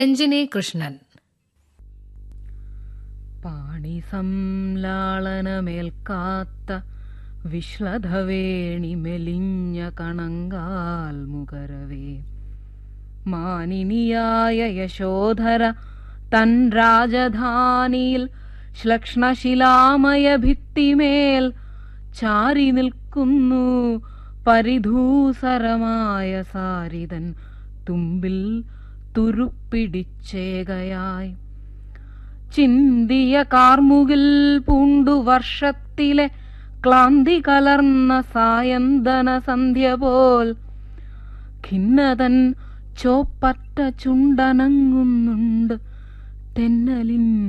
രഞ്ജിനി കൃഷ്ണൻ പാണി സംലാളനമേൽക്കാത്ത വിശ്ലധവേണി മെലിഞ്ഞ കണങ്കാൽ മുകരവേ മാനിനിയായ യശോധര തൻ രാജധാനിയിൽ ശ്ലക്ഷ്ണശിലാമയ ഭിത്തിമേൽ ചാരി നിൽക്കുന്നു പരിധൂസരമായ സാരിതൻ തുമ്പിൽ തുരുപ്പിടിച്ചേകയായി ചിന്തിയ കാർമുകിൽ പൂണ്ടു വർഷത്തിലെ ക്ലാന്തി കലർന്ന സായന്തന സന്ധ്യ പോൽ ഖിന്നതൻ ചോപ്പറ്റ ചുണ്ടനങ്ങുന്നുണ്ട് തെന്നലിൻ